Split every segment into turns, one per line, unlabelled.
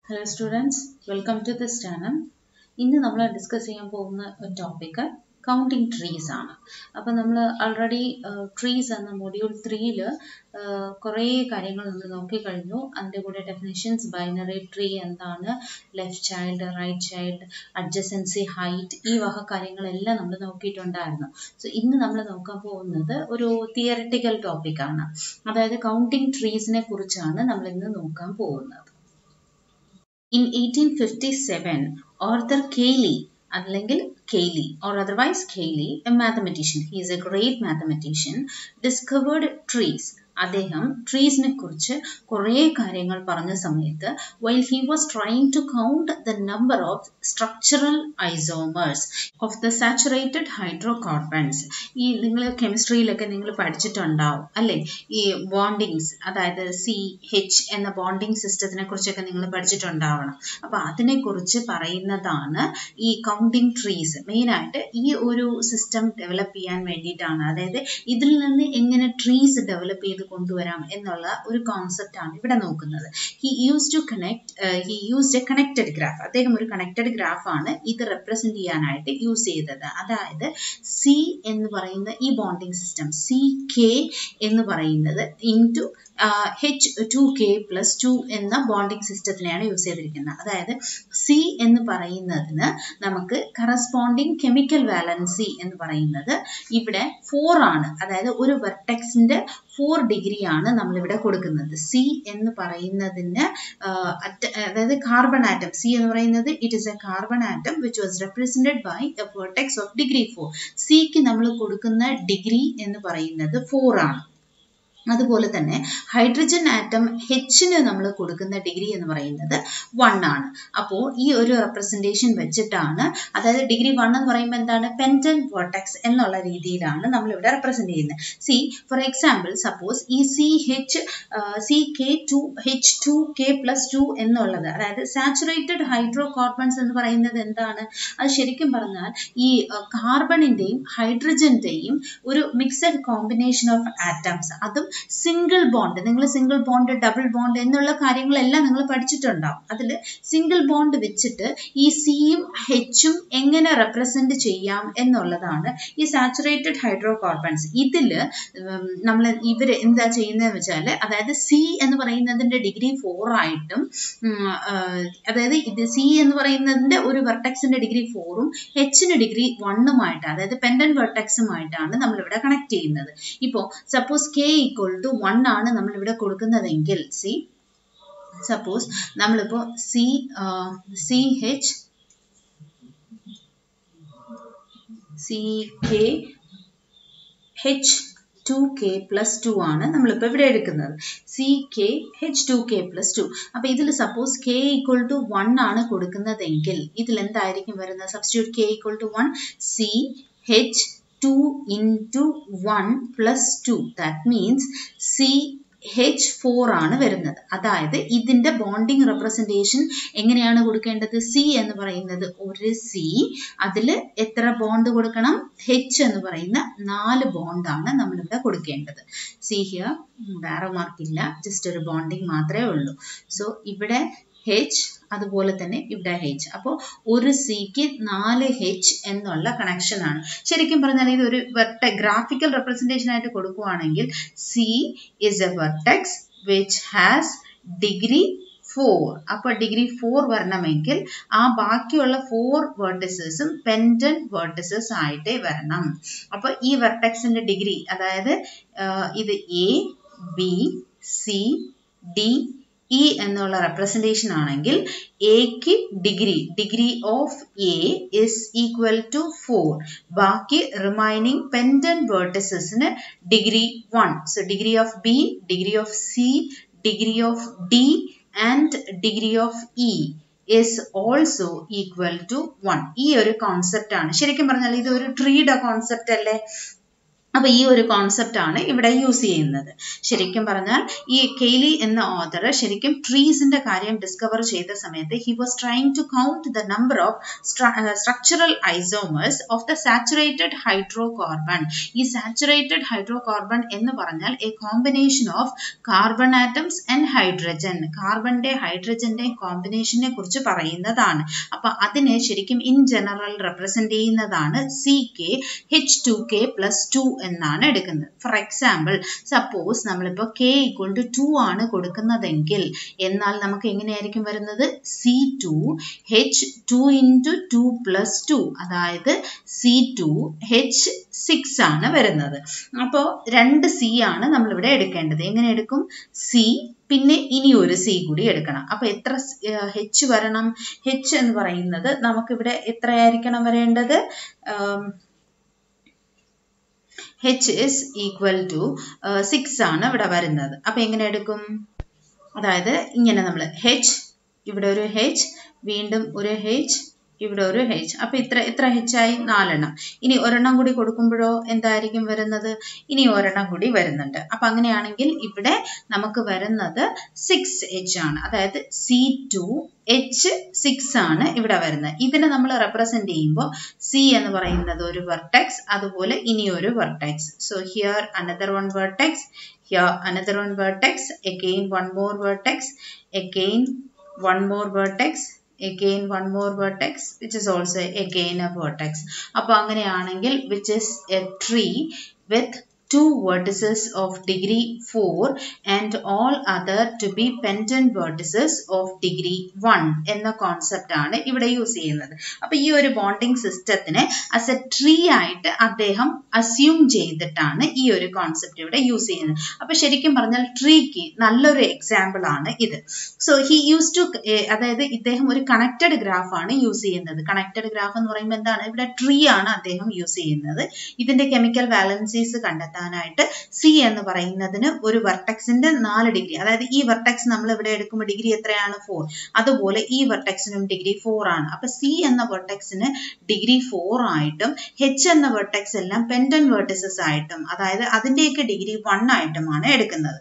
Hello students welcome to this channel ഇന്ന് നമ്മൾ discuss ചെയ്യാൻ പോകുന്ന ടോപ്പിക്ക് കൗണ്ടിങ് ട്രീസ് ആണ് അപ്പം നമ്മൾ ആൾറെഡി ട്രീസ് എന്ന മൊഡ്യൂൾ ത്രീയിൽ കുറേ കാര്യങ്ങൾ നമ്മൾ നോക്കിക്കഴിഞ്ഞു അതിൻ്റെ കൂടെ ഡെഫിനിഷൻസ് ബൈനറി ട്രീ എന്താണ് left child right child adjacency height ഈ വക കാര്യങ്ങളെല്ലാം നമ്മൾ നോക്കിയിട്ടുണ്ടായിരുന്നു സോ ഇന്ന് നമ്മൾ നോക്കാൻ പോകുന്നത് ഒരു തിയറിറ്റിക്കൽ ടോപ്പിക്കാണ് അതായത് കൗണ്ടിങ് ട്രീസിനെ കുറിച്ചാണ് നമ്മൾ ഇന്ന് നോക്കാൻ പോകുന്നത് In 1857, Arthur Cayley, അല്ലെങ്കിൽ Cayley or otherwise Cayley, a mathematician, he is a great mathematician, discovered trees. അദ്ദേഹം ട്രീസിനെ കുറിച്ച് കുറേ കാര്യങ്ങൾ പറഞ്ഞ സമയത്ത് while he was trying to count the number of structural isomers of the saturated hydrocarbons ഈ നിങ്ങൾ കെമിസ്ട്രിയിലൊക്കെ നിങ്ങൾ പഠിച്ചിട്ടുണ്ടാവും അല്ലേ ഈ ബോണ്ടിങ്സ് അതായത് സി എച്ച് എന്ന ബോണ്ടിങ് സിസ്റ്റത്തിനെ കുറിച്ചൊക്കെ നിങ്ങൾ പഠിച്ചിട്ടുണ്ടാവണം അപ്പോൾ അതിനെക്കുറിച്ച് പറയുന്നതാണ് ഈ കൗണ്ടിങ് ട്രീസ് മെയിനായിട്ട് ഈ ഒരു സിസ്റ്റം ഡെവലപ്പ് ചെയ്യാൻ വേണ്ടിയിട്ടാണ് അതായത് ഇതിൽ നിന്ന് എങ്ങനെ ട്രീസ് ഡെവലപ്പ് ചെയ്ത് കൊണ്ടുവരാം എന്നുള്ള ഒരു കോൺസെപ്റ്റ് ആണ് ഇവിടെ നോക്കുന്നത് he use to connect he used a connected graph അദ്ദേഹം ഒരു കണക്റ്റഡ് ഗ്രാഫ് ആണ് ഇത് റെപ്രസെന്റ് ചെയ്യാനായിട്ട് യൂസ് ചെയ്തത് അതായത് സി എന്ന് പറയുന്ന ഈ ബോണ്ടിങ് സിസ്റ്റം സി കെ എന്ന് പറയുന്നത് into H two K plus two എന്ന ബോണ്ടിങ് സിസ്റ്റത്തിനെയാണ് യൂസ് ചെയ്തിരിക്കുന്നത് അതായത് സി എന്ന് പറയുന്നതിന് നമുക്ക് കറസ്പോണ്ടിങ് കെമിക്കൽ വാലൻസി എന്ന് പറയുന്നത് ഇവിടെ ഫോർ ആണ് അതായത് ഒരു വെർട്ടെക്സിന്റെ ഫോർ ഡിഗ്രി ആണ് നമ്മളിവിടെ കൊടുക്കുന്നത് സി എന്ന് പറയുന്നതിന് അതായത് കാർബൺ ആറ്റം സി എന്ന് പറയുന്നത് it is a carbon atom which was represented by a vertex of degree four സിക്ക് നമ്മൾ കൊടുക്കുന്ന ഡിഗ്രി എന്ന് പറയുന്നത് ഫോർ ആണ് അതുപോലെ തന്നെ ഹൈഡ്രജൻ ആറ്റം ഹെച്ചിന് നമ്മൾ കൊടുക്കുന്ന ഡിഗ്രി എന്ന് പറയുന്നത് വൺ ആണ് അപ്പോൾ ഈ ഒരു റെപ്രസെൻറ്റേഷൻ വെച്ചിട്ടാണ് അതായത് ഡിഗ്രി വൺ എന്ന് പറയുമ്പോൾ എന്താണ് പെൻറ്റൻ വേർട്ടെക്സ് എന്നുള്ള രീതിയിലാണ് നമ്മൾ ഇവിടെ റെപ്രസെൻറ്റ് ചെയ്യുന്നത് സി ഫോർ എക്സാമ്പിൾ സപ്പോസ് ഈ C H C K two H two K plus two എന്നുള്ളത് അതായത് സാച്ചുറേറ്റഡ് ഹൈഡ്രോ കാർബൺസ് എന്ന് പറയുന്നത് എന്താണ് അത് ശരിക്കും പറഞ്ഞാൽ ഈ കാർബണിൻ്റെയും ഹൈഡ്രജൻ്റെയും ഒരു മിക്സഡ് കോമ്പിനേഷൻ ഓഫ് ആറ്റംസ് അതും സിംഗിൾ ബോണ്ട് നിങ്ങൾ സിംഗിൾ ബോണ്ട് ഡബിൾ ബോണ്ട് എന്നുള്ള കാര്യങ്ങളെല്ലാം നിങ്ങൾ പഠിച്ചിട്ടുണ്ടാവും അതിൽ സിംഗിൾ ബോണ്ട് വെച്ചിട്ട് ഈ സിയും ഹെച്ചും എങ്ങനെ റെപ്രസെന്റ് ചെയ്യാം എന്നുള്ളതാണ് ഈ സാച്ചുറേറ്റഡ് ഹൈഡ്രോ കാർബൺസ് ഇതിൽ നമ്മൾ ഇവർ എന്താ ചെയ്യുന്നതെന്ന് വെച്ചാൽ അതായത് സി എന്ന് പറയുന്നതിൻ്റെ ഡിഗ്രി ഫോർ ആയിട്ടും അതായത് ഇത് സി എന്ന് പറയുന്നതിൻ്റെ ഒരു വെർട്ടെക്സിൻ്റെ ഡിഗ്രി ഫോറും ഹെച്ചിന് ഡിഗ്രി വണ്ണുമായിട്ട് അതായത് പെൻഡൻ വെർട്ടെക്സുമായിട്ടാണ് നമ്മളിവിടെ കണക്ട് ചെയ്യുന്നത് ഇപ്പോൾ suppose K equal to one ആണ് നമ്മൾ ഇവിടെ കൊടുക്കുന്നതെങ്കിൽ സി സപ്പോസ് നമ്മളിപ്പോൾ C C H C K H two K plus two ആണ് നമ്മളിപ്പോൾ ഇവിടെ എടുക്കുന്നത് C K H two K plus two അപ്പോൾ ഇതിൽ suppose K equal to one ആണ് കൊടുക്കുന്നതെങ്കിൽ ഇതിൽ എന്തായിരിക്കും വരുന്നത് substitute K equal to one C H 2 into 1 plus 2 that means C H four ആണ് വരുന്നത് അതായത് ഇതിന്റെ ബോണ്ടിങ് റെപ്രസെൻറ്റേഷൻ എങ്ങനെയാണ് കൊടുക്കേണ്ടത് സി എന്ന് പറയുന്നത് ഒരു സി അതിൽ എത്ര ബോണ്ട് കൊടുക്കണം എച്ച് എന്ന് പറയുന്ന നാല് ബോണ്ടാണ് നമ്മളിവിടെ കൊടുക്കേണ്ടത് സി ഹിയർ വേറെ മാർക്കില്ല ജസ്റ്റ് ഒരു ബോണ്ടിങ് മാത്രമേ ഉള്ളൂ സോ ഇവിടെ എച്ച് അതുപോലെ തന്നെ ഇവിടെ എച്ച് അപ്പോൾ ഒരു സിക്ക് നാല് എച്ച് എന്നുള്ള കണക്ഷൻ ആണ് ശരിക്കും പറഞ്ഞാൽ ഇത് ഒരു വെർട്ടെ ഗ്രാഫിക്കൽ റെപ്രസെൻറ്റേഷൻ ആയിട്ട് കൊടുക്കുകയാണെങ്കിൽ C is a vertex which has degree four അപ്പോൾ ഡിഗ്രി ഫോർ വരണമെങ്കിൽ ആ ബാക്കിയുള്ള ഫോർ വേർട്ടിസസും പെൻഡൻ വേർട്ടിസസ് ആയിട്ടേ വരണം അപ്പോൾ ഈ വെർട്ടെക്സിന്റെ ഡിഗ്രി അതായത് ഇത് A B C D E എന്നുള്ള റെപ്രസെൻറ്റേഷൻ ആണെങ്കിൽ എക്ക് degree degree of A is equal to four ബാക്കി റിമൈനിങ് പെൻഡൻ വേർട്ടിസസിന് degree one so degree of B degree of C degree of D and degree of E is also equal to one ഈ ഒരു concept ആണ് ശരിക്കും പറഞ്ഞാൽ ഇത് ഒരു ട്രീയുടെ കോൺസെപ്റ്റ് അല്ലേ അപ്പൊ ഈ ഒരു കോൺസെപ്റ്റ് ആണ് ഇവിടെ യൂസ് ചെയ്യുന്നത് ശരിക്കും പറഞ്ഞാൽ ഈ കെയ്ലി എന്ന ഓതർ ശരിക്കും ട്രീസിന്റെ കാര്യം ഡിസ്കവർ ചെയ്ത സമയത്ത് he was trying to count the number of structural isomers of the saturated hydrocarbon ഈ സാച്ചുറേറ്റഡ് ഹൈഡ്രോ കാർബൺ എന്ന് പറഞ്ഞാൽ a combination of carbon atoms and hydrogen കാർബണിന്റെ ഹൈഡ്രജന്റെ കോമ്പിനേഷനെ കുറിച്ച് പറയുന്നതാണ് അപ്പൊ അതിനെ ശരിക്കും ഇൻ ജനറൽ റെപ്രസെന്റ് ചെയ്യുന്നതാണ് C K H two K plus two എന്നാണ് എടുക്കുന്നത് ഫോർ എക്സാമ്പിൾ സപ്പോസ് നമ്മളിപ്പോൾ കെ ഈക്വൽ ടു ടു ആണ് കൊടുക്കുന്നതെങ്കിൽ എന്നാൽ നമുക്ക് എങ്ങനെയായിരിക്കും വരുന്നത് C two H to into two plus two അതായത് സി ടു എച്ച് സിക്സ് ആണ് വരുന്നത് അപ്പോൾ രണ്ട് സി ആണ് നമ്മളിവിടെ എടുക്കേണ്ടത് എങ്ങനെ എടുക്കും സി പിന്നെ ഇനി ഒരു സി കൂടി എടുക്കണം അപ്പൊ എത്ര ഹെച്ച് വരണം ഹെച്ച് എന്ന് പറയുന്നത് നമുക്കിവിടെ എത്രയായിരിക്കണം വരേണ്ടത് H is equal to six ആണ് ഇവിടെ വരുന്നത് അപ്പൊ എങ്ങനെ എടുക്കും അതായത് ഇങ്ങനെ നമ്മൾ ഹെച്ച് ഇവിടെ ഒരു ഹെച്ച് വീണ്ടും ഒരു ഹെച്ച് ഇവിടെ ഒരു ഹെച്ച് അപ്പൊ ഇത്ര എത്ര ഹെച്ച് ആയി നാലെണ്ണം ഇനി ഒരെണ്ണം കൂടി കൊടുക്കുമ്പോഴോ എന്തായിരിക്കും വരുന്നത് ഇനി ഒരെണ്ണം കൂടി വരുന്നുണ്ട് അപ്പൊ അങ്ങനെയാണെങ്കിൽ ഇവിടെ നമുക്ക് വരുന്നത് സിക്സ് എച്ച് ആണ് അതായത് സി ടു എച്ച് സിക്സ് ആണ് ഇവിടെ വരുന്നത് ഇതിനെ നമ്മൾ റെപ്രസെന്റ് ചെയ്യുമ്പോൾ സി എന്ന് പറയുന്നത് ഒരു വെർട്ടെക്സ് അതുപോലെ ഇനി ഒരു vertex so here another one vertex here another one vertex again one more vertex again one more vertex again one more vertex which is also again a vertex അപ്പോൾ അങ്ങനെയാണെങ്കിൽ which is a tree with two vertices of degree 4 and all other to be pendant vertices of degree 1 എന്ന concept ആണ് ഇവിടെ use ചെയ്യുന്നത് അപ്പൊ ഈ ഒരു bonding സിസ്റ്റത്തിനെ ആസ് എ ട്രീ ആയിട്ട് അദ്ദേഹം അസ്യൂം ചെയ്തിട്ടാണ് ഈ ഒരു കോൺസെപ്റ്റ് ഇവിടെ യൂസ് ചെയ്യുന്നത് അപ്പൊ ശരിക്കും പറഞ്ഞാൽ ട്രീക്ക് നല്ലൊരു എക്സാമ്പിൾ ആണ് ഇത് സോ ഹി യൂസ് ടു അതായത് ഇദ്ദേഹം ഒരു കണക്റ്റഡ് ഗ്രാഫ് ആണ് യൂസ് ചെയ്യുന്നത് കണക്റ്റഡ് ഗ്രാഫ് എന്ന് പറയുമ്പോൾ എന്താണ് ഇവിടെ ട്രീ ആണ് അദ്ദേഹം യൂസ് ചെയ്യുന്നത് ഇതിന്റെ കെമിക്കൽ വാലൻസീസ് കണ്ടെത്താൻ എഴുതാനായിട്ട് സി എന്ന് പറയുന്നതിന് ഒരു വെർട്ടെക്സിന്റെ നാല് ഡിഗ്രി അതായത് ഈ വെർട്ടെക്സ് നമ്മൾ ഇവിടെ എടുക്കുമ്പോൾ ഡിഗ്രി എത്രയാണ് ഫോർ അതുപോലെ ഈ വെർട്ടെക്സിനും ഡിഗ്രി ഫോർ ആണ് അപ്പൊ സി എന്ന വെർട്ടെക്സിന് ഡിഗ്രി ഫോർ ആയിട്ടും എച്ച് എന്ന വെർട്ടെക്സ് എല്ലാം പെൻഡൻ വെർട്ടിസസ് ആയിട്ടും അതായത് അതിന്റെയൊക്കെ ഡിഗ്രി വൺ ആയിട്ടുമാണ് എടുക്കുന്നത്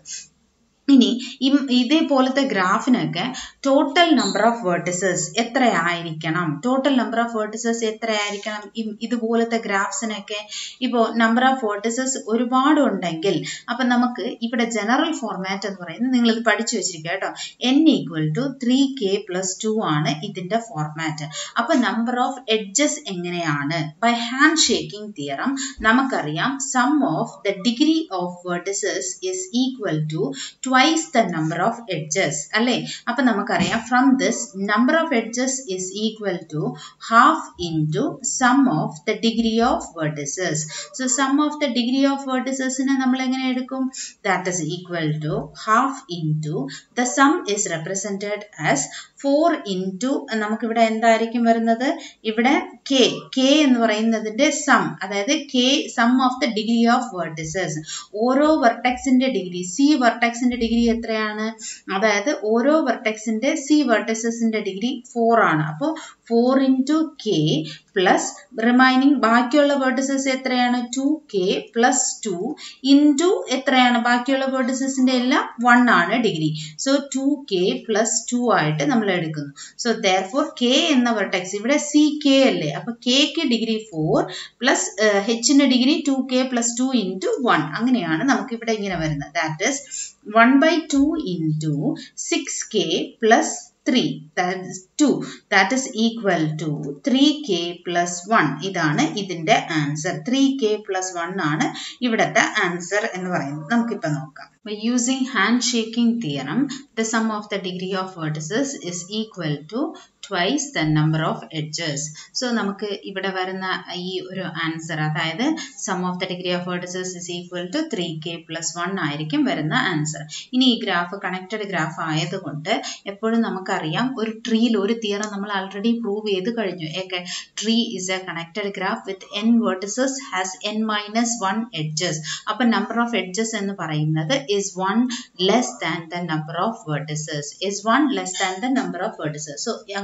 ഇനി ഇതേപോലത്തെ ഗ്രാഫിനൊക്കെ ടോട്ടൽ നമ്പർ ഓഫ് വേർട്ടിസസ് എത്രയായിരിക്കണം ടോട്ടൽ നമ്പർ ഓഫ് വേർട്ടിസസ് എത്രയായിരിക്കണം ഇതുപോലത്തെ ഗ്രാഫ്സിനൊക്കെ ഇപ്പോൾ നമ്പർ ഓഫ് വേർട്ടിസസ് ഒരുപാട് ഉണ്ടെങ്കിൽ അപ്പം നമുക്ക് ഇവിടെ ജനറൽ ഫോർമാറ്റ് എന്ന് പറയുന്നത് നിങ്ങൾ ഇത് പഠിച്ചു വെച്ചിരിക്കുക കേട്ടോ N equal to three K plus two ആണ് ഇതിന്റെ ഫോർമാറ്റ് അപ്പൊ നമ്പർ ഓഫ് എഡ്ജസ് എങ്ങനെയാണ് ബൈ ഹാൻഡ് ഷേക്കിംഗ് തിയറം നമുക്കറിയാം sum of the degree of vertices is equal to twice the number of edges അല്ലേ അപ്പൊ നമുക്കറിയാം from this number of edges is equal to half into sum of the degree of vertices so sum of the degree of വേർട്ടിസസിനെ നമ്മൾ എങ്ങനെ എടുക്കും that is equal to half into the sum is represented as four into നമുക്കിവിടെ എന്തായിരിക്കും വരുന്നത് ഇവിടെ K K എന്ന് പറയുന്നതിന്റെ സം അതായത് K sum of the degree of vertices ഓരോ വെർട്ടെക്സിന്റെ ഡിഗ്രി സി വെർട്ടെക്സിന്റെ ഡിഗ്രി എത്രയാണ് അതായത് ഓരോ വെർട്ടെക്സിന്റെ സി വെർട്ടിസസിന്റെ ഡിഗ്രി ഫോർ ആണ് അപ്പോൾ four into K plus remaining ബാക്കിയുള്ള വേർട്ടിസസ് എത്രയാണ് two K plus two into എത്രയാണ് ബാക്കിയുള്ള വേർട്ടിസസിന്റെ എല്ലാം വൺ ആണ് degree so two K plus two ആയിട്ട് നമ്മൾ എടുക്കുന്നു സോ ദർ ഫോർ കെ എന്ന വെർട്ടെക്സ് ഇവിടെ സി കെ അല്ലേ അപ്പൊ കെക്ക് degree four plus ഹെച്ചിന്റെ degree two K plus two into one അങ്ങനെയാണ് നമുക്ക് ഇവിടെ ഇങ്ങനെ വരുന്നത് that is one by two into six K plus 3 that is 2 that is equal to 3k plus 1 ഇതാണ് ഇതിന്റെ ആൻസർ 3k plus 1 ആണ് ഇവിടത്തെ ആൻസർ എന്ന് പറയുന്നത് നമുക്കിപ്പോൾ നോക്കാം By using handshaking theorem, the sum of the degree of vertices is equal to twice the number of edges. So നമുക്ക് ഇവിടെ വരുന്ന ഈ ഒരു ആൻസർ അതായത് sum of the degree of vertices is equal to 3k plus 1 ആയിരിക്കും വരുന്ന answer ഇനി ഈ ഗ്രാഫ് കണക്റ്റഡ് ഗ്രാഫ് ആയതുകൊണ്ട് എപ്പോഴും നമുക്കറിയാം ഒരു ട്രീയിൽ ഒരു തിയറം നമ്മൾ ആൾറെഡി പ്രൂവ് ചെയ്ത് കഴിഞ്ഞു ഏക്കെ tree is a connected graph with N vertices has N minus one edges അപ്പം നമ്പർ ഓഫ് എഡ്ജസ് എന്ന് പറയുന്നത് is 1 less than the number of vertices is 1 less than the number of vertices so അങ്ങനെ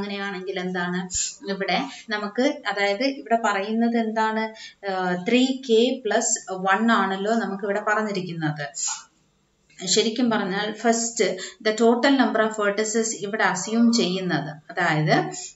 അങ്ങനെയാണെങ്കിൽ എന്താണ് ഇവിടെ നമുക്ക് അതായത് ഇവിടെ പറയുന്നത് എന്താണ് ത്രീ കെ പ്ലസ് വൺ ആണല്ലോ നമുക്ക് ഇവിടെ പറഞ്ഞിരിക്കുന്നത് ശരിക്കും പറഞ്ഞാൽ first the total number of vertices ഇവിടെ അസ്യൂം ചെയ്യുന്നത് അതായത്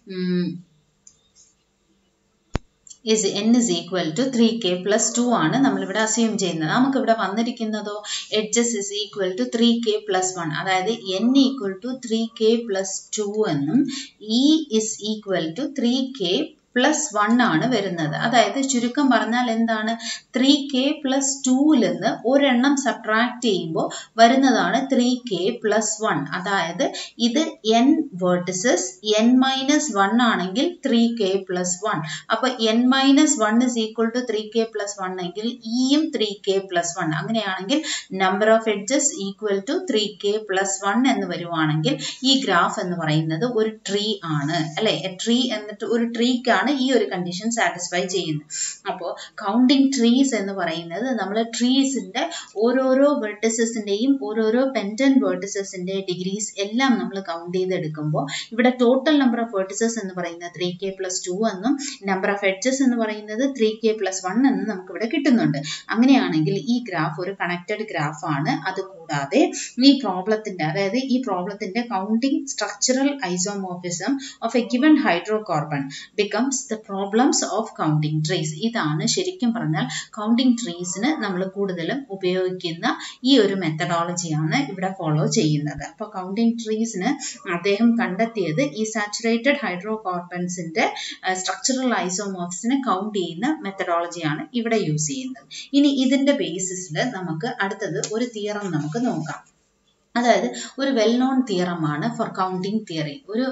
is N is equal to three K plus two ആണ് നമ്മളിവിടെ അസ്യൂം ചെയ്യുന്നത് നമുക്ക് ഇവിടെ വന്നിരിക്കുന്നതോ edges is equal to three K plus one അതായത് N equal to three K plus two എന്നും E is equal to three K plus one ആണ് വരുന്നത് അതായത് ചുരുക്കം പറഞ്ഞാൽ എന്താണ് ത്രീ കെ പ്ലസ് ടൂവിൽ നിന്ന് ഒരെണ്ണം സബ്ട്രാക്ട് ചെയ്യുമ്പോൾ വരുന്നതാണ് ത്രീ കെ പ്ലസ് വൺ അതായത് ഇത് N vertices N minus one ആണെങ്കിൽ ത്രീ കെ പ്ലസ് വൺ അപ്പൊ N minus one is equal to three K plus one എങ്കിൽ ഇയും ത്രീ കെ പ്ലസ് വൺ അങ്ങനെയാണെങ്കിൽ number of edges equal to three K plus one എന്ന് വരുവാണെങ്കിൽ ഈ graph എന്ന് പറയുന്നത് ഒരു ട്രീ ആണ് അല്ലെ ട്രീ എന്നിട്ട് ഒരു ട്രീക്കാണ് ആണ് ഈ ഒരു കണ്ടീഷൻ സാറ്റിസ്ഫൈ ചെയ്യുന്നത് അപ്പോൾ കൗണ്ടിങ് ട്രീസ് എന്ന് പറയുന്നത് നമ്മൾ ട്രീസിന്റെ ഓരോരോ വെർട്ടിസസിന്റെയും ഓരോരോ പെൻഡൻ വെർട്ടിസസിന്റെ ഡിഗ്രീസ് എല്ലാം നമ്മൾ കൗണ്ട് ചെയ്തെടുക്കുമ്പോൾ ഇവിടെ ടോട്ടൽ നമ്പർ ഓഫ് വെർട്ടിസസ് എന്ന് പറയുന്നത് ത്രീ കെ പ്ലസ് ടു എന്നും നമ്പർ ഓഫ് എഡ്ജസ് എന്ന് പറയുന്നത് ത്രീ കെ പ്ലസ് വൺ എന്നും നമുക്ക് ഇവിടെ കിട്ടുന്നുണ്ട് അങ്ങനെയാണെങ്കിൽ ഈ ഗ്രാഫ് ഒരു കണക്റ്റഡ് ഗ്രാഫ് ആണ് അത് കൂടാതെ ഈ പ്രോബ്ലത്തിന്റെ അതായത് ഈ പ്രോബ്ലത്തിന്റെ counting structural isomorphism of a given hydrocarbon becomes the problems of counting trees ഇതാണ് ശരിക്കും പറഞ്ഞാൽ കൗണ്ടിങ് ട്രീസിന് നമ്മൾ കൂടുതലും ഉപയോഗിക്കുന്ന ഈ ഒരു മെത്തഡോളജിയാണ് ഇവിടെ ഫോളോ ചെയ്യുന്നത് അപ്പോൾ കൗണ്ടിങ് ട്രീസിന് അദ്ദേഹം കണ്ടെത്തിയത് ഈ സാച്ചുറേറ്റഡ് ഹൈഡ്രോകാർബൺസിന്റെ സ്ട്രക്ചറൽ ഐസോമോർഫ്സിനെ കൗണ്ട് ചെയ്യുന്ന മെത്തഡോളജിയാണ് ഇവിടെ യൂസ് ചെയ്യുന്നത് ഇനി ഇതിന്റെ ബേസിസിൽ നമുക്ക് അടുത്തത് ഒരു തിയറം നമുക്ക് നോക്കാം അതായത് ഒരു വെൽ നോൺ തിയറമാണ് ഫോർ കൗണ്ടിങ് തിയറി ഒരു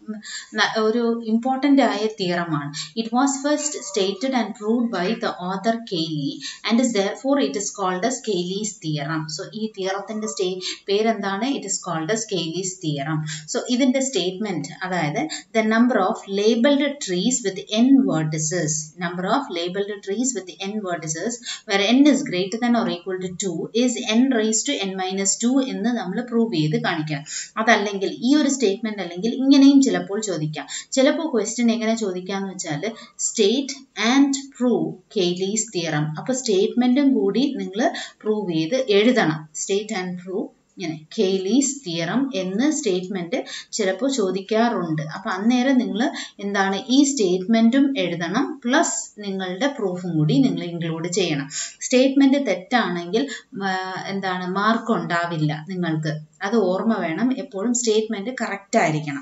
ഒരു ഇമ്പോർട്ടൻ്റ് ആയ തിയറമാണ് it was first stated and proved by the author Cayley and is therefore it is called as Cayley's theorem so ഈ തിയറത്തിൻ്റെ സ്റ്റേ പേരെന്താണ് it is called as Cayley's theorem so ഇതിൻ്റെ statement അതായത് the number of labelled trees with N vertices number of labelled trees with N vertices where N is greater than or equal to two is N raise to N minus two എന്ന് നമ്മൾ prove ചെയ്ത് കാണിക്കാം അതല്ലെങ്കിൽ ഈ ഒരു statement അല്ലെങ്കിൽ ഇങ്ങനെയും ചിലപ്പോൾ ചോദിക്കാം ചിലപ്പോൾ ക്വസ്റ്റ്യൻ എങ്ങനെ ചോദിക്കാന്ന് വെച്ചാൽ state and prove Cayley's theorem അപ്പൊ സ്റ്റേറ്റ്മെന്റും കൂടി നിങ്ങൾ പ്രൂവ് ചെയ്ത് എഴുതണം സ്റ്റേറ്റ് ആൻഡ് പ്രൂവ് ഇങ്ങനെ കെയ്ലീസ് തിയറം എന്ന് സ്റ്റേറ്റ്മെന്റ് ചിലപ്പോൾ ചോദിക്കാറുണ്ട് അപ്പൊ അന്നേരം നിങ്ങൾ എന്താണ് ഈ സ്റ്റേറ്റ്മെന്റും എഴുതണം പ്ലസ് നിങ്ങളുടെ പ്രൂഫും കൂടി നിങ്ങൾ ഇൻക്ലൂഡ് ചെയ്യണം സ്റ്റേറ്റ്മെന്റ് തെറ്റാണെങ്കിൽ എന്താണ് മാർക്ക് ഉണ്ടാവില്ല നിങ്ങൾക്ക് അത് ഓർമ്മ വേണം എപ്പോഴും സ്റ്റേറ്റ്മെന്റ് കറക്റ്റ് ആയിരിക്കണം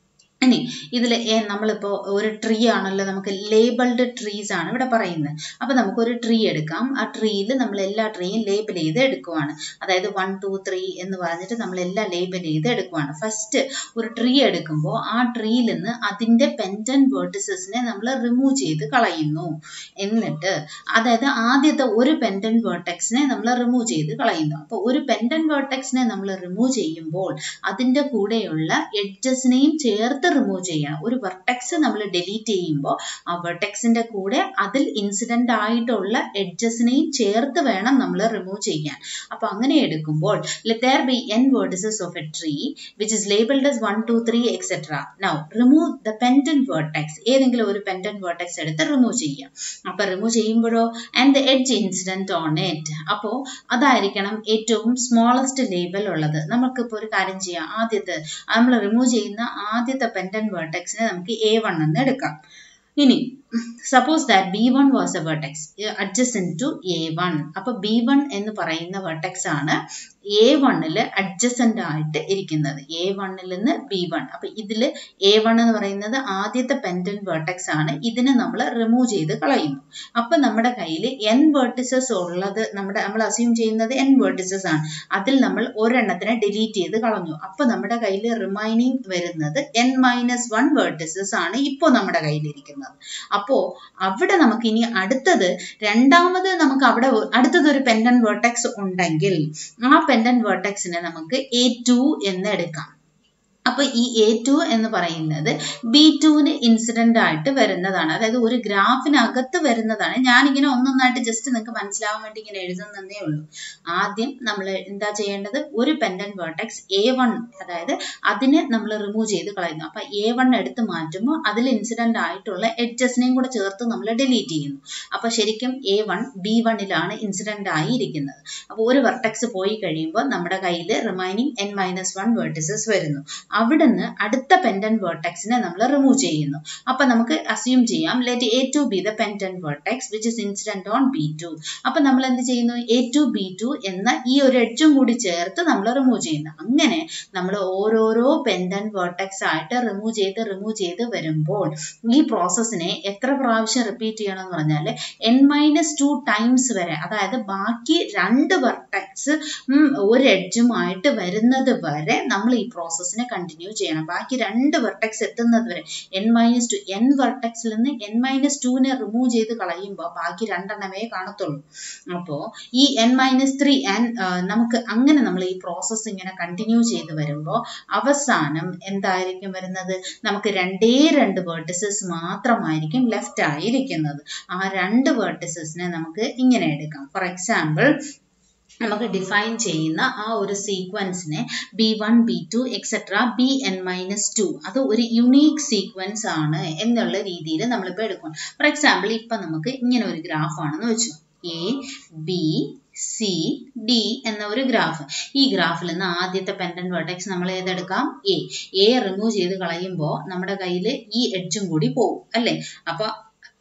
ഇനി ഇതിൽ നമ്മളിപ്പോൾ ഒരു ട്രീ ആണല്ലോ നമുക്ക് ലേബിൾഡ് ട്രീസ് ആണ് ഇവിടെ പറയുന്നത് അപ്പോൾ നമുക്കൊരു ട്രീ എടുക്കാം ആ ട്രീയിൽ നമ്മൾ എല്ലാ ട്രീയും ലേബിൾ ചെയ്ത് എടുക്കുവാണ് അതായത് വൺ ടു ത്രീ എന്ന് പറഞ്ഞിട്ട് നമ്മൾ എല്ലാം ലേബിൾ ചെയ്ത് എടുക്കുവാണ് ഫസ്റ്റ് ഒരു ട്രീ എടുക്കുമ്പോൾ ആ ട്രീയിൽ നിന്ന് അതിൻ്റെ പെൻഡൻ വേർട്ടിസസിനെ നമ്മൾ റിമൂവ് ചെയ്ത് കളയുന്നു എന്നിട്ട് അതായത് ആദ്യത്തെ ഒരു പെൻഡൻ വേർട്ടെക്സിനെ നമ്മൾ റിമൂവ് ചെയ്ത് കളയുന്നു അപ്പോൾ ഒരു പെൻഡൻ വേർട്ടെക്സിനെ നമ്മൾ റിമൂവ് ചെയ്യുമ്പോൾ അതിൻ്റെ കൂടെയുള്ള എഡ്ജസിനെയും ചേർത്ത് റിമൂവ് ചെയ്യണം ഒരു വെർട്ടെക്സ് നമ്മൾ ഡിലീറ്റ് ചെയ്യുമ്പോൾ ആ വെർട്ടെക്സിന്റെ കൂടെ അതിൽ ഇൻസിഡന്റ് ആയിട്ടുള്ള എഡ്ജസിനെയും ചേർത്ത് വേണം നമ്മൾ റിമൂവ് ചെയ്യാൻ അപ്പൊ അങ്ങനെ എടുക്കുമ്പോൾ let be N vertices of a tree which is labelled as one two three etcetera now remove the pendant vertex ഏതെങ്കിലും ഒരു പെൻഡൻ വേർട്ടെക്സ് എടുത്ത് റിമൂവ് ചെയ്യാം അപ്പൊ റിമൂവ് ചെയ്യുമ്പോഴോ and the edge incident on it അപ്പോ അതായിരിക്കണം ഏറ്റവും സ്മോളസ്റ്റ് ലേബൽ ഉള്ളത് നമുക്കിപ്പോൾ ഒരു കാര്യം ചെയ്യാം ആദ്യത്തെ നമ്മൾ റിമൂവ് ചെയ്യുന്ന ആദ്യത്തെ പെൻഡൻ വേർട്ടെക്സിനെ നമുക്ക് എ വൺ എന്ന് എടുക്കാം ഇനി suppose that B one was a vertex adjacent to A one അപ്പൊ ബി വൺ എന്ന് പറയുന്ന വെർട്ടെക്സ് ആണ് എ വണ്ണില് അഡ്ജസ്റ്റന്റ് ആയിട്ട് ഇരിക്കുന്നത് എ വണ്ണിൽ നിന്ന് ബി വൺ അപ്പൊ ഇതിൽ എ വൺ എന്ന് പറയുന്നത് ആദ്യത്തെ പെൻഡൻ വെർട്ടെക്സ് ആണ് ഇതിനെ നമ്മൾ റിമൂവ് ചെയ്ത് കളയുന്നു അപ്പൊ നമ്മുടെ കയ്യിൽ എൻ വേർട്ടിസസ് ഉള്ളത് നമ്മുടെ നമ്മൾ അസ്യൂം ചെയ്യുന്നത് എൻ വേർട്ടിസസ് ആണ് അതിൽ നമ്മൾ ഒരെണ്ണത്തിനെ ഡിലീറ്റ് ചെയ്ത് കളഞ്ഞു അപ്പൊ നമ്മുടെ കയ്യിൽ റിമൈനിങ് വരുന്നത് എൻ മൈനസ് വൺ വേർട്ടിസസ് ആണ് ഇപ്പോൾ നമ്മുടെ കയ്യിലിരിക്കുന്നത് അപ്പോ അവിടെ നമുക്ക് ഇനി അടുത്തത് രണ്ടാമത് നമുക്ക് അവിടെ അടുത്തത് ഒരു പെൻഡൻ വേർട്ടെക്സ് ഉണ്ടെങ്കിൽ ആ പെൻഡൻ വേർട്ടെക്സിനെ നമുക്ക് എ ടു എന്ന് എടുക്കാം അപ്പൊ ഈ എ ടു എന്ന് പറയുന്നത് ബി ടുവിന് ഇൻസിഡന്റ് ആയിട്ട് വരുന്നതാണ് അതായത് ഒരു ഗ്രാഫിനകത്ത് വരുന്നതാണ് ഞാനിങ്ങനെ ഒന്നൊന്നായിട്ട് ജസ്റ്റ് നിങ്ങൾക്ക് മനസ്സിലാവാൻ വേണ്ടി ഇങ്ങനെ എഴുതുന്നതേ ഉള്ളൂ ആദ്യം നമ്മൾ എന്താ ചെയ്യേണ്ടത് ഒരു പെൻഡൻ വേർട്ടെക്സ് എ വൺ അതായത് അതിനെ നമ്മൾ റിമൂവ് ചെയ്ത് കളയുന്നു അപ്പൊ എ വൺ എടുത്ത് മാറ്റുമ്പോൾ അതിൽ ഇൻസിഡന്റ് ആയിട്ടുള്ള എഡ്ജസിനെയും കൂടെ ചേർത്ത് നമ്മൾ ഡിലീറ്റ് ചെയ്യുന്നു അപ്പൊ ശരിക്കും എ വൺ ബി വണ്ണിലാണ് ഇൻസിഡന്റ് ആയിരിക്കുന്നത് അപ്പോൾ ഒരു വെർട്ടെക്സ് പോയി കഴിയുമ്പോൾ നമ്മുടെ കയ്യിൽ remaining N minus one vertices വരുന്നു അവിടുന്ന് അടുത്ത പെൻഡൻ വേർട്ടെക്സിനെ നമ്മൾ റിമൂവ് ചെയ്യുന്നു അപ്പൊ നമുക്ക് അസ്യൂം ചെയ്യാം let A two be the pendant vertex which is incident on B two അപ്പൊ നമ്മൾ എന്ത് ചെയ്യുന്നു എ ടു ബി ടു എന്ന ഈ ഒരു എഡ്ജും കൂടി ചേർത്ത് നമ്മൾ റിമൂവ് ചെയ്യുന്നു അങ്ങനെ നമ്മൾ ഓരോരോ പെൻഡൻ വേർട്ടെക്സ് ആയിട്ട് റിമൂവ് ചെയ്ത് റിമൂവ് ചെയ്ത് വരുമ്പോൾ ഈ പ്രോസസ്സിനെ എത്ര പ്രാവശ്യം റിപ്പീറ്റ് ചെയ്യണം എന്ന് പറഞ്ഞാൽ എൻ മൈനസ് ടു ടൈംസ് വരെ അതായത് ബാക്കി രണ്ട് വെർട്ടെക്സ് ഒരു എഡ്ജുമായിട്ട് വരുന്നത് വരെ നമ്മൾ ഈ പ്രോസസ്സിനെ കണ്ടിന്യൂ ചെയ്യണം ബാക്കി രണ്ട് വെർട്ടെക്സ് എത്തുന്നത് വരെ എൻ മൈനസ് ടു എൻ വെർട്ടെക്സിൽ നിന്ന് എൻ മൈനസ് ടുവിനെ റിമൂവ് ചെയ്ത് കളയുമ്പോൾ ബാക്കി രണ്ടെണ്ണമേ കാണത്തുള്ളൂ അപ്പോൾ ഈ എൻ മൈനസ് ത്രീ എൻ നമുക്ക് അങ്ങനെ നമ്മൾ ഈ പ്രോസസ്സ് ഇങ്ങനെ കണ്ടിന്യൂ ചെയ്ത് വരുമ്പോൾ അവസാനം എന്തായിരിക്കും വരുന്നത് നമുക്ക് രണ്ടേ രണ്ട് വേർട്ടിസസ് മാത്രമായിരിക്കും ലെഫ്റ്റ് ആയിരിക്കുന്നത് ആ രണ്ട് വേർട്ടിസസിനെ നമുക്ക് ഇങ്ങനെ എടുക്കാം ഫോർ എക്സാമ്പിൾ നമുക്ക് ഡിഫൈൻ ചെയ്യുന്ന ആ ഒരു സീക്വൻസിനെ B one B two etcetera B N minus two അത് ഒരു യുണീക്ക് സീക്വൻസ് ആണ് എന്നുള്ള രീതിയിൽ നമ്മളിപ്പോൾ എടുക്കും ഫോർ എക്സാമ്പിൾ ഇപ്പം നമുക്ക് ഇങ്ങനെ ഒരു ഗ്രാഫ് ആണെന്ന് വെച്ചു എ ബി സി ഡി എന്ന ഒരു ഗ്രാഫ് ഈ ഗ്രാഫിൽ നിന്ന് ആദ്യത്തെ പെൻഡൻ വേർട്ടെക്സ് നമ്മൾ ഏതെടുക്കാം എ എ റിമൂവ് ചെയ്ത് കളയുമ്പോൾ നമ്മുടെ കയ്യിൽ ഈ എഡ്ജും കൂടി പോകും അല്ലേ അപ്പൊ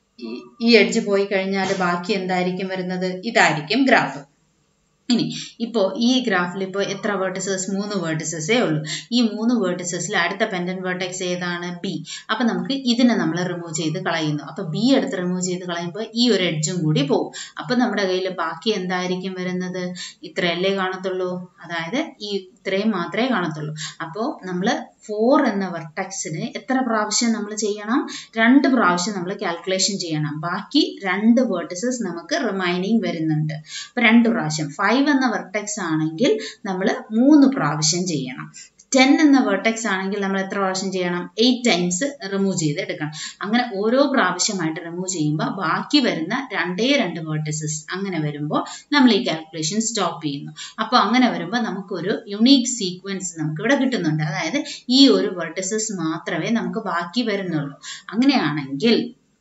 ഈ എഡ്ജ് പോയി കഴിഞ്ഞാൽ ബാക്കി എന്തായിരിക്കും വരുന്നത് ഇതായിരിക്കും ഗ്രാഫ് ഇനി ഇപ്പോൾ ഈ ഗ്രാഫിൽ ഇപ്പോൾ എത്ര വേർട്ടിസസ് മൂന്ന് വേർട്ടിസസേ ഉള്ളൂ ഈ മൂന്ന് വേർട്ടിസസിൽ അടുത്ത പെൻഡൻ വേർട്ടെക്സ് ഏതാണ് ബി അപ്പം നമുക്ക് ഇതിനെ നമ്മൾ റിമൂവ് ചെയ്ത് കളയുന്നു അപ്പോൾ ബി എടുത്ത് റിമൂവ് ചെയ്ത് കളയുമ്പോൾ ഈ ഒരു എഡ്ജും കൂടി പോകും അപ്പം നമ്മുടെ കയ്യിൽ ബാക്കി എന്തായിരിക്കും വരുന്നത് ഇത്രയല്ലേ കാണത്തുള്ളൂ അതായത് ഈ ഇത്രയും മാത്രമേ കാണത്തുള്ളൂ അപ്പോൾ നമ്മൾ ഫോർ എന്ന വെർട്ടക്സിന് എത്ര പ്രാവശ്യം നമ്മൾ ചെയ്യണം രണ്ട് പ്രാവശ്യം നമ്മൾ കാൽക്കുലേഷൻ ചെയ്യണം ബാക്കി രണ്ട് വേർട്ടിസസ് നമുക്ക് റിമൈനിങ് വരുന്നുണ്ട് അപ്പം രണ്ട് പ്രാവശ്യം ഫൈവ് എന്ന വെർട്ടെക്സ് ആണെങ്കിൽ നമ്മൾ മൂന്ന് പ്രാവശ്യം ചെയ്യണം ടെൻ എന്ന വെർട്ടെക്സ് ആണെങ്കിൽ നമ്മൾ എത്ര പ്രാവശ്യം ചെയ്യണം എയ്റ്റ് ടൈംസ് റിമൂവ് ചെയ്ത് എടുക്കണം അങ്ങനെ ഓരോ പ്രാവശ്യമായിട്ട് റിമൂവ് ചെയ്യുമ്പോൾ ബാക്കി വരുന്ന രണ്ടേ രണ്ട് വേർട്ടസസ് അങ്ങനെ വരുമ്പോൾ നമ്മൾ ഈ കാൽക്കുലേഷൻ സ്റ്റോപ്പ് ചെയ്യുന്നു അപ്പോൾ അങ്ങനെ വരുമ്പോൾ നമുക്കൊരു യുണീക്ക് സീക്വൻസ് നമുക്ക് ഇവിടെ കിട്ടുന്നുണ്ട് അതായത് ഈ ഒരു വെർട്ടസസ് മാത്രമേ നമുക്ക് ബാക്കി വരുന്നുള്ളൂ അങ്ങനെയാണെങ്കിൽ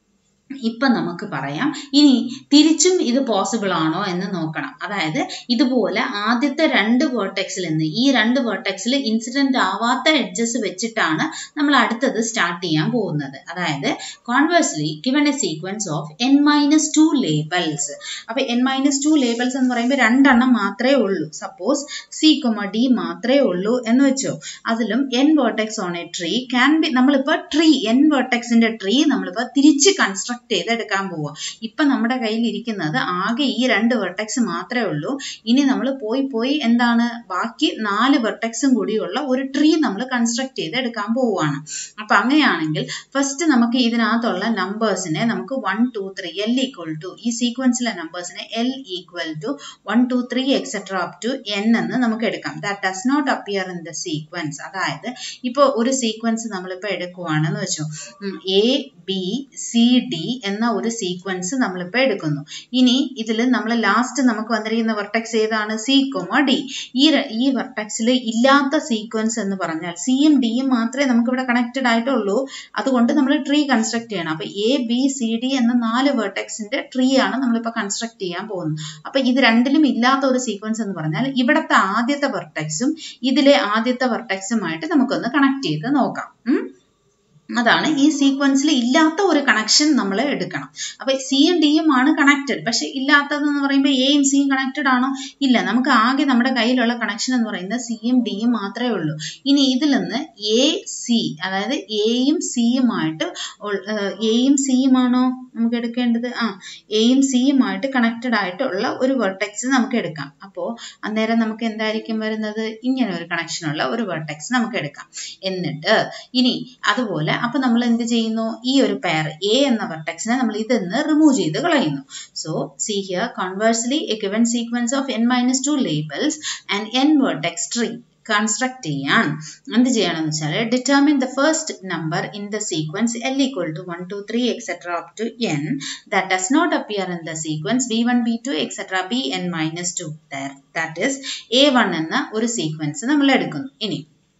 ഇപ്പം നമുക്ക് പറയാം ഇനി തിരിച്ചും ഇത് പോസിബിൾ ആണോ എന്ന് നോക്കണം അതായത് ഇതുപോലെ ആദ്യത്തെ രണ്ട് വേർട്ടെക്സിൽ നിന്ന് ഈ രണ്ട് വേർട്ടെക്സിൽ ഇൻസിഡന്റ് ആവാത്ത എഡ്ജസ് വെച്ചിട്ടാണ് നമ്മൾ അടുത്തത് സ്റ്റാർട്ട് ചെയ്യാൻ പോകുന്നത് അതായത് conversely given a sequence of N minus two labels അപ്പൊ എൻ മൈനസ് ടു ലേബൽസ് എന്ന് പറയുമ്പോൾ രണ്ടെണ്ണം മാത്രമേ ഉള്ളൂ സപ്പോസ് സി കൊമ ഡി മാത്രമേ ഉള്ളൂ എന്ന് വെച്ചോ അതിലും N vertex on a tree can be നമ്മളിപ്പോൾ ട്രീ എൻ വേർട്ടെക്സിന്റെ ട്രീ നമ്മളിപ്പോൾ തിരിച്ച് കൺസ്ട്രക്ട് കൺസ്ട്രക്ട് ചെയ്തെടുക്കാൻ പോവുക ഇപ്പൊ നമ്മുടെ കയ്യിൽ ഇരിക്കുന്നത് ആകെ ഈ രണ്ട് വെർട്ടെക്സ് മാത്രമേ ഉള്ളൂ ഇനി നമ്മൾ പോയി പോയി എന്താണ് ബാക്കി നാല് വെർട്ടെക്സും കൂടിയുള്ള ഒരു ട്രീ നമ്മൾ കൺസ്ട്രക്ട് ചെയ്ത് എടുക്കാൻ പോവുകയാണ് അപ്പൊ അങ്ങനെയാണെങ്കിൽ ഫസ്റ്റ് നമുക്ക് ഇതിനകത്തുള്ള നമ്പേഴ്സിനെ നമുക്ക് one two three L equal to ഈ സീക്വൻസിലെ നമ്പേഴ്സിനെ L equal to one two three etcetera up to N എന്ന് നമുക്ക് എടുക്കാം that does not appear in the sequence അതായത് ഇപ്പോൾ ഒരു സീക്വൻസ് നമ്മളിപ്പോൾ എടുക്കുവാണെന്ന് വെച്ചു എ ബി സി ഡി എന്ന ഒരു സീക്വൻസ് നമ്മളിപ്പോൾ എടുക്കുന്നു ഇനി ഇതിൽ നമ്മൾ ലാസ്റ്റ് നമുക്ക് വന്നിരിക്കുന്ന വെർട്ടെക്സ് ഏതാണ് സി കൊമ ഡി ഈ ഈ വെർട്ടെക്സിൽ ഇല്ലാത്ത സീക്വൻസ് എന്ന് പറഞ്ഞാൽ സിയും ഡിയും മാത്രമേ നമുക്ക് ഇവിടെ കണക്റ്റഡ് ആയിട്ടുള്ളൂ അതുകൊണ്ട് നമ്മൾ ട്രീ കൺസ്ട്രക്ട് ചെയ്യണം അപ്പൊ എ ബി സി ഡി എന്ന നാല് വെർട്ടെക്സിന്റെ ട്രീ ആണ് നമ്മളിപ്പോൾ കൺസ്ട്രക്ട് ചെയ്യാൻ പോകുന്നത് അപ്പൊ ഇത് രണ്ടിലും ഇല്ലാത്ത ഒരു സീക്വൻസ് എന്ന് പറഞ്ഞാൽ ഇവിടുത്തെ ആദ്യത്തെ വെർട്ടെക്സും ഇതിലെ ആദ്യത്തെ വെർട്ടെക്സുമായിട്ട് നമുക്കൊന്ന് കണക്ട് ചെയ്ത് നോക്കാം അതാണ് ഈ സീക്വൻസിൽ ഇല്ലാത്ത ഒരു കണക്ഷൻ നമ്മൾ എടുക്കണം അപ്പൊ സിയും ഡിയും ആണ് കണക്റ്റഡ് പക്ഷെ ഇല്ലാത്തതെന്ന് പറയുമ്പോൾ എയും സിയും കണക്റ്റഡ് ആണോ ഇല്ല നമുക്ക് ആകെ നമ്മുടെ കയ്യിലുള്ള കണക്ഷൻ എന്ന് പറയുന്നത് സിയും ഡിയും മാത്രമേ ഉള്ളൂ ഇനി ഇതിൽ നിന്ന് എ സി അതായത് എയും സിയുമായിട്ട് എയും സിയുമാണോ നമുക്ക് എടുക്കേണ്ടത് ആ എയും സിയുമായിട്ട് കണക്റ്റഡ് ആയിട്ടുള്ള ഒരു വെർട്ടെക്സ് നമുക്ക് എടുക്കാം അപ്പോൾ അന്നേരം നമുക്ക് എന്തായിരിക്കും വരുന്നത് ഇങ്ങനെ ഒരു കണക്ഷനുള്ള ഒരു വെർട്ടെക്സ് നമുക്ക് എടുക്കാം എന്നിട്ട് ഇനി അതുപോലെ അപ്പൊ നമ്മൾ എന്ത് ചെയ്യുന്നു ഈ ഒരു പെയർ എ എന്ന വെർട്ടെക്സിനെ നമ്മൾ ഇതിന്ന് റിമൂവ് ചെയ്ത് കളയുന്നു so see here conversely a given sequence of N minus two labels and N vertex tree construct ചെയ്യാൻ എന്ത് ചെയ്യണമെന്ന് വെച്ചാൽ determine the first number in the sequence L equal to one two three etcetera up to N that does not appear in the sequence B one B two etcetera B N minus two that is A one എന്ന ഒരു sequence നമ്മൾ എടുക്കുന്നു ഇനി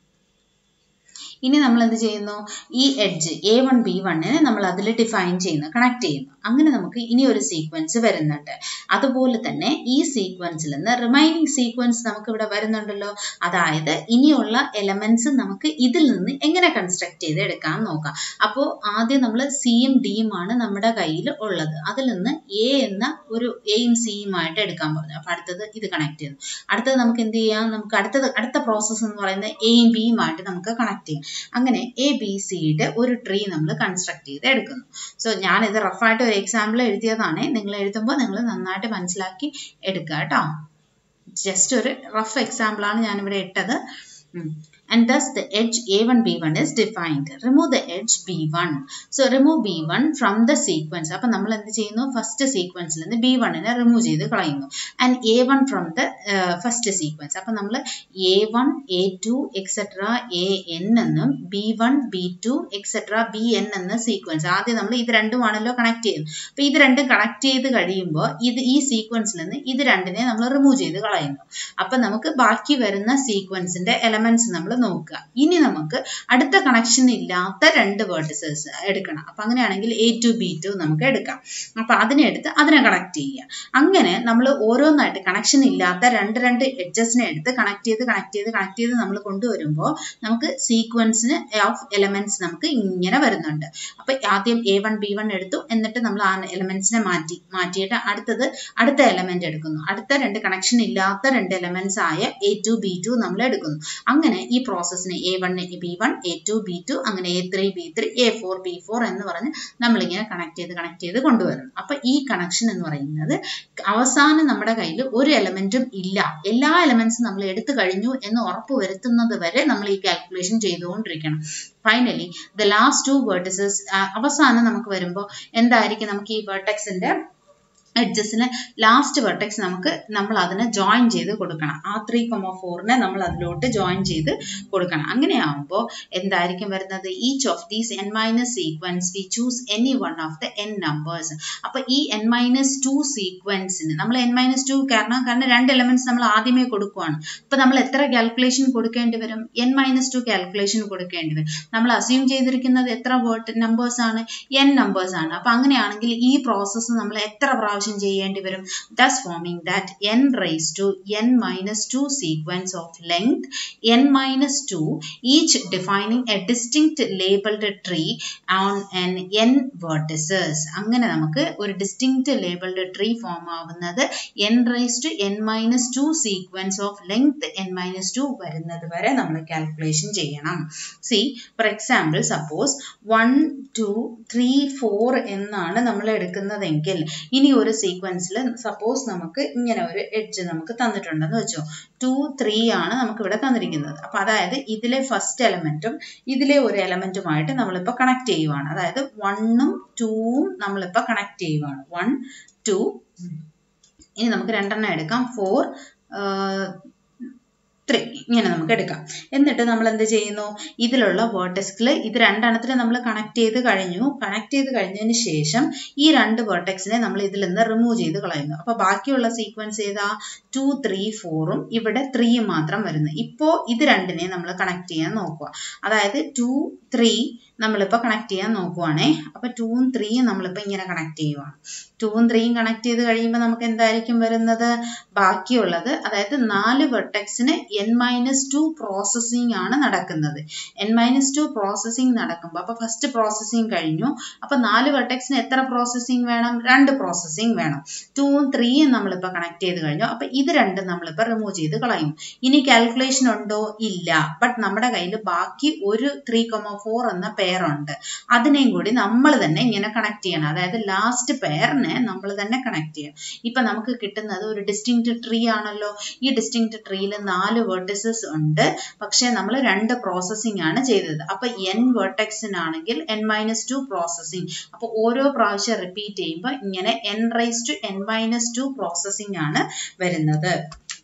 ഇനി നമ്മൾ എന്ത് ചെയ്യുന്നു ഈ എഡ്ജ് എ വൺ ബി വണ്ണിനെ നമ്മൾ അതിൽ ഡിഫൈൻ ചെയ്യുന്നു കണക്ട് ചെയ്യുന്നു അങ്ങനെ നമുക്ക് ഇനി ഒരു സീക്വൻസ് വരുന്നുണ്ട് അതുപോലെ തന്നെ ഈ സീക്വൻസിൽ നിന്ന് റിമൈനിങ് സീക്വൻസ് നമുക്ക് ഇവിടെ വരുന്നുണ്ടല്ലോ അതായത് ഇനിയുള്ള എലമെന്റ്സ് നമുക്ക് ഇതിൽ നിന്ന് എങ്ങനെ കൺസ്ട്രക്ട് ചെയ്ത് എടുക്കാം നോക്കാം അപ്പോൾ ആദ്യം നമ്മൾ സിയും ഡിയും ആണ് നമ്മുടെ കയ്യിൽ ഉള്ളത് അതിൽ നിന്ന് എ എന്ന ഒരു എയും സിയുമായിട്ട് എടുക്കാൻ പറഞ്ഞു അപ്പോൾ അടുത്തത് ഇത് കണക്ട് ചെയ്തു അടുത്തത് നമുക്ക് എന്ത് ചെയ്യാം നമുക്ക് അടുത്തത് അടുത്ത പ്രോസസ്സ് എന്ന് പറയുന്നത് എയും ബിയുമായിട്ട് നമുക്ക് കണക്ട് ചെയ്യാം അങ്ങനെ എ ബി സിയുടെ ഒരു ട്രീ നമ്മൾ കൺസ്ട്രക്ട് ചെയ്ത് എടുക്കുന്നു സോ ഞാനിത് റഫായിട്ട് ഒരു എക്സാമ്പിൾ എഴുതിയതാണ് നിങ്ങൾ എഴുതുമ്പോൾ നിങ്ങൾ നന്നായിട്ട് മനസ്സിലാക്കി എടുക്കുക കേട്ടോ ജസ്റ്റ് ഒരു റഫ് എക്സാമ്പിളാണ് ഞാനിവിടെ ഇട്ടത് and thus the edge a1 b1 is defined remove the edge b1 so remove b1 from the sequence അപ്പോൾ നമ്മൾ എന്ത് ചെയ്യുന്നു ഫസ്റ്റ് സീക്വൻസിൽ നിന്ന് ബി വണ്ണിനെ റിമൂവ് ചെയ്ത് കളയുന്നു and A one from the first sequence അപ്പോൾ നമ്മൾ A one A two etcetera A N എന്നും B one B two etcetera B N എന്ന സീക്വൻസ് ആദ്യം നമ്മൾ ഇത് രണ്ടുമാണല്ലോ കണക്ട് ചെയ്യുന്നത് അപ്പോൾ ഇത് രണ്ടും കണക്ട് ചെയ്ത് കഴിയുമ്പോൾ ഇത് ഈ സീക്വൻസിൽ നിന്ന് ഇത് രണ്ടിനെ നമ്മൾ റിമൂവ് ചെയ്ത് കളയുന്നു അപ്പം നമുക്ക് ബാക്കി വരുന്ന സീക്വൻസിന്റെ എലമെന്റ്സ് നമ്മൾ നോക്കുക ഇനി നമുക്ക് അടുത്ത കണക്ഷൻ ഇല്ലാത്ത രണ്ട് വേർട്ടിസസ് എടുക്കണം അപ്പൊ അങ്ങനെയാണെങ്കിൽ എ ടു ബി ടു നമുക്ക് എടുക്കാം അപ്പൊ അതിനെ എടുത്ത് അതിനെ കണക്ട് ചെയ്യുക അങ്ങനെ നമ്മൾ ഓരോന്നായിട്ട് കണക്ഷൻ ഇല്ലാത്ത രണ്ട് രണ്ട് എഡ്ജസിനെ എടുത്ത് കണക്ട് ചെയ്ത് കണക്ട് ചെയ്ത് കണക്ട് ചെയ്ത് നമ്മൾ കൊണ്ടുവരുമ്പോൾ നമുക്ക് സീക്വൻസിന് ഓഫ് എലമെന്റ്സ് നമുക്ക് ഇങ്ങനെ വരുന്നുണ്ട് അപ്പൊ ആദ്യം എ വൺ ബി വൺ എടുത്തു എന്നിട്ട് നമ്മൾ ആ എലമെന്റ്സിനെ മാറ്റി മാറ്റിയിട്ട് അടുത്തത് അടുത്ത എലമെന്റ് എടുക്കുന്നു അടുത്ത രണ്ട് കണക്ഷൻ ഇല്ലാത്ത രണ്ട് എലമെന്റ്സ് ആയ എ ടു ബി ടു നമ്മൾ എടുക്കുന്നു അങ്ങനെ ഈ പ്രോസസ്സിനെ A one B one A two B two അങ്ങനെ A three B three A four B four എന്ന് പറഞ്ഞ് നമ്മളിങ്ങനെ കണക്ട് ചെയ്ത് കണക്ട് ചെയ്ത് കൊണ്ടുവരണം അപ്പൊ ഈ കണക്ഷൻ എന്ന് പറയുന്നത് അവസാനം നമ്മുടെ കയ്യിൽ ഒരു എലമെന്റും ഇല്ല എല്ലാ എലമെന്റ്സും നമ്മൾ എടുത്തു കഴിഞ്ഞു എന്ന് ഉറപ്പ് വരുത്തുന്നത് വരെ നമ്മൾ ഈ കാൽക്കുലേഷൻ ചെയ്തുകൊണ്ടിരിക്കണം finally the last two vertices അവസാനം നമുക്ക് വരുമ്പോൾ എന്തായിരിക്കും നമുക്ക് ഈ വേർട്ടെക്സിന്റെ എഡ്ജസിന് ലാസ്റ്റ് വെർട്ടെക്സ് നമുക്ക് നമ്മൾ അതിനെ ജോയിൻ ചെയ്ത് കൊടുക്കണം ആ ത്രീ കൊമ ഫോറിനെ നമ്മൾ അതിലോട്ട് ജോയിൻ ചെയ്ത് കൊടുക്കണം അങ്ങനെയാവുമ്പോൾ എന്തായിരിക്കും വരുന്നത് each of these N minus sequence we choose any one of the N numbers അപ്പൊ ഈ എൻ മൈനസ് ടു സീക്വൻസിന് നമ്മൾ എൻ മൈനസ് ടു കാരണം കാരണം രണ്ട് എലമെന്റ്സ് നമ്മൾ ആദ്യമേ കൊടുക്കുവാണ് അപ്പൊ നമ്മൾ എത്ര കാൽക്കുലേഷൻ കൊടുക്കേണ്ടി വരും എൻ മൈനസ് ടു കാൽക്കുലേഷൻ കൊടുക്കേണ്ടി വരും നമ്മൾ അസ്യൂം ചെയ്തിരിക്കുന്നത് എത്ര വേർഡ് നമ്പേഴ്സ് ആണ് എൻ നമ്പേഴ്സ് ആണ് അപ്പൊ അങ്ങനെയാണെങ്കിൽ ഈ പ്രോസസ്സ് നമ്മൾ എത്ര പ്രാവശ്യം പ്രാവശ്യം ചെയ്യേണ്ടി വരും thus forming that n raised to n minus 2 sequence of length n minus 2 each defining a distinct labeled tree on an n vertices അങ്ങനെ നമുക്ക് ഒരു distinct labeled tree ഫോം ആവുന്നത് n raised to n minus 2 sequence of length n minus 2 വരുന്നത് വരെ നമ്മൾ calculation ചെയ്യണം see for example suppose one two three four എന്നാണ് നമ്മൾ എടുക്കുന്നതെങ്കിൽ ഇനി ഒരു സീക്വൻസിൽ സപ്പോസ് നമുക്ക് ഇങ്ങനെ ഒരു എഡ്ജ് നമുക്ക് തന്നിട്ടുണ്ടെന്ന് വെച്ചോ ടു ത്രീ ആണ് നമുക്ക് ഇവിടെ തന്നിരിക്കുന്നത് അപ്പൊ അതായത് ഇതിലെ ഫസ്റ്റ് എലമെന്റും ഇതിലെ ഒരു എലമെന്റുമായിട്ട് നമ്മളിപ്പോ കണക്ട് ചെയ്യുവാണ് അതായത് വണ്ണും ടൂവും നമ്മളിപ്പോ കണക്ട് ചെയ്യുവാണ് വൺ ടു ഇനി നമുക്ക് രണ്ടെണ്ണം എടുക്കാം ഫോർ ത്രീ ഇങ്ങനെ നമുക്ക് എടുക്കാം എന്നിട്ട് നമ്മൾ എന്ത് ചെയ്യുന്നു ഇതിലുള്ള വേർട്ടെക്സിൽ ഇത് രണ്ടെണ്ണത്തിന് നമ്മൾ കണക്ട് ചെയ്ത് കഴിഞ്ഞു കണക്ട് ചെയ്ത് കഴിഞ്ഞതിന് ശേഷം ഈ രണ്ട് വേർട്ടെക്സിനെ നമ്മൾ ഇതിൽ നിന്ന് റിമൂവ് ചെയ്ത് കളയുന്നു അപ്പൊ ബാക്കിയുള്ള സീക്വൻസ് ഏതാ ടു ത്രീ ഫോറും ഇവിടെ ത്രീയും മാത്രം വരുന്നു ഇപ്പോൾ ഇത് രണ്ടിനെ നമ്മൾ കണക്ട് ചെയ്യാൻ നോക്കുക അതായത് ടു ത്രീ നമ്മളിപ്പോൾ കണക്ട് ചെയ്യാൻ നോക്കുവാണേ അപ്പൊ ടൂവും ത്രീയും നമ്മളിപ്പോൾ ഇങ്ങനെ കണക്ട് ചെയ്യുവാണ് ടൂവും ത്രീയും കണക്ട് ചെയ്ത് കഴിയുമ്പോൾ നമുക്ക് എന്തായിരിക്കും വരുന്നത് ബാക്കിയുള്ളത് അതായത് നാല് വെർട്ടെക്സിന് എൻ മൈനസ് ടു പ്രോസസ്സിംഗ് ആണ് നടക്കുന്നത് എൻ മൈനസ് ടു പ്രോസസ്സിംഗ് നടക്കുമ്പോൾ അപ്പൊ ഫസ്റ്റ് പ്രോസസ്സിംഗ് കഴിഞ്ഞു അപ്പൊ നാല് വെർട്ടെക്സിന് എത്ര പ്രോസസ്സിംഗ് വേണം രണ്ട് പ്രോസസ്സിംഗ് വേണം ടൂവും ത്രീയും നമ്മളിപ്പോൾ കണക്ട് ചെയ്ത് കഴിഞ്ഞു അപ്പൊ ഇത് രണ്ടും നമ്മളിപ്പോൾ റിമൂവ് ചെയ്ത് കളയും ഇനി കാൽക്കുലേഷൻ ഉണ്ടോ ഇല്ല ബട്ട് നമ്മുടെ കയ്യിൽ ബാക്കി ഒരു ത്രീ കൊമ ഫോർ എന്ന പെയർ ഉണ്ട് അതിനെയും കൂടി നമ്മൾ തന്നെ ഇങ്ങനെ കണക്ട് ചെയ്യണം അതായത് ലാസ്റ്റ് പെയറിനെ നമ്മൾ തന്നെ കണക്ട് ചെയ്യണം ഇപ്പൊ നമുക്ക് കിട്ടുന്നത് ഒരു ഡിസ്റ്റിങ്ക്റ്റ് ട്രീ ആണല്ലോ ഈ ഡിസ്റ്റിങ്ക്റ്റ് ട്രീയിൽ നാല് വേർട്ടിസസ് ഉണ്ട് പക്ഷെ നമ്മൾ രണ്ട് പ്രോസസ്സിംഗ് ആണ് ചെയ്തത് അപ്പൊ എൻ വേർട്ടെക്സിനാണെങ്കിൽ എൻ മൈനസ് ടു പ്രോസസ്സിംഗ് അപ്പൊ ഓരോ പ്രാവശ്യം റിപ്പീറ്റ് ചെയ്യുമ്പോൾ ഇങ്ങനെ N raise to N minus two processing ആണ് വരുന്നത്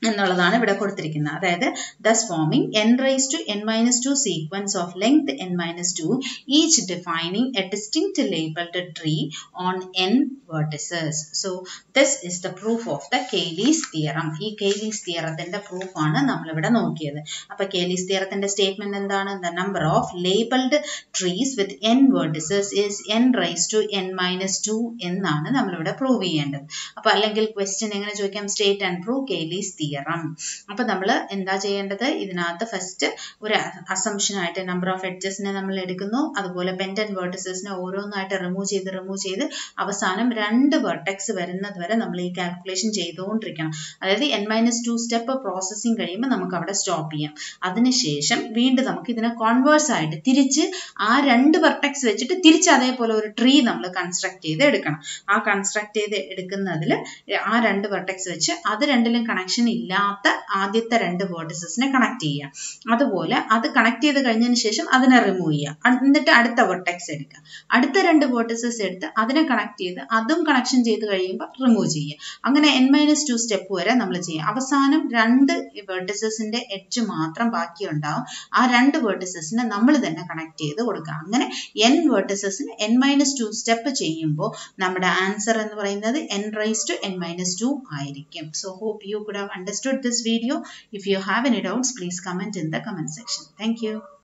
എന്നുള്ളതാണ് ഇവിടെ കൊടുത്തിരിക്കുന്നത് അതായത് thus forming N raise to N minus two sequence of length N minus two each defining a distinct labeled tree on N vertices. So this is the proof of the Cayley's theorem. ഈ Cayley's theorത്തിന്റെ proof ആണ് നമ്മളിവിടെ നോക്കിയത്. അപ്പൊ Cayley's theorത്തിന്റെ statement എന്താണ്? The number of labeled trees with n vertices is n raised to n minus 2 എന്നാണ് നമ്മളിവിടെ prove ചെയ്യേണ്ടത്. അപ്പൊ അല്ലെങ്കിൽ ക്വസ്റ്റ്യൻ എങ്ങനെ ചോദിക്കാം state and prove Cayley's theorem. അപ്പൊ നമ്മൾ എന്താ ചെയ്യേണ്ടത് ഇതിനകത്ത് ഫസ്റ്റ് ഒരു അസംഷൻ ആയിട്ട് നമ്പർ ഓഫ് എഡ്ജസിനെ നമ്മൾ എടുക്കുന്നു അതുപോലെ പെൻഡൻ വേർട്ടിസസിനെ ഓരോന്നായിട്ട് റിമൂവ് ചെയ്ത് റിമൂവ് ചെയ്ത് അവസാനം രണ്ട് വെർട്ടെക്സ് വരുന്നത് വരെ നമ്മൾ ഈ കാൽക്കുലേഷൻ ചെയ്തുകൊണ്ടിരിക്കണം അതായത് N minus two step processing കഴിയുമ്പോൾ നമുക്ക് അവിടെ സ്റ്റോപ്പ് ചെയ്യാം അതിനുശേഷം വീണ്ടും നമുക്ക് ഇതിനെ കോൺവേഴ്സ് ആയിട്ട് തിരിച്ച് ആ രണ്ട് വെർട്ടെക്സ് വെച്ചിട്ട് തിരിച്ച് അതേപോലെ ഒരു ട്രീ നമ്മൾ കൺസ്ട്രക്ട് ചെയ്ത് എടുക്കണം ആ കൺസ്ട്രക്ട് ചെയ്ത് എടുക്കുന്നതിൽ ആ രണ്ട് വെർട്ടെക്സ് വെച്ച് അത് രണ്ടിലും കണക്ഷൻ ഇല്ലാത്ത ആദ്യത്തെ രണ്ട് വേർട്ടിസസിനെ കണക്ട് ചെയ്യാം അതുപോലെ അത് കണക്ട് ചെയ്ത് കഴിഞ്ഞതിന് ശേഷം അതിനെ റിമൂവ് ചെയ്യുക എന്നിട്ട് അടുത്ത വെർട്ടെക്സ് എടുക്കുക അടുത്ത രണ്ട് വേർട്ടിസസ് എടുത്ത് അതിനെ കണക്ട് ചെയ്ത് അതും കണക്ഷൻ ചെയ്ത് കഴിയുമ്പോൾ റിമൂവ് ചെയ്യുക അങ്ങനെ എൻ മൈനസ് ടു സ്റ്റെപ്പ് വരെ നമ്മൾ ചെയ്യുക അവസാനം രണ്ട് വേർട്ടിസസിന്റെ എഡ്ജ് മാത്രം ബാക്കിയുണ്ടാവും ആ രണ്ട് വേർട്ടിസസിനെ നമ്മൾ തന്നെ കണക്ട് ചെയ്ത് കൊടുക്കുക അങ്ങനെ എൻ വേർട്ടിസസിന് എൻ മൈനസ് ടു സ്റ്റെപ്പ് ചെയ്യുമ്പോൾ നമ്മുടെ ആൻസർ എന്ന് പറയുന്നത് N raise to N minus two ആയിരിക്കും so hope you could have understood this video if you have any doubts please comment in the comment section thank U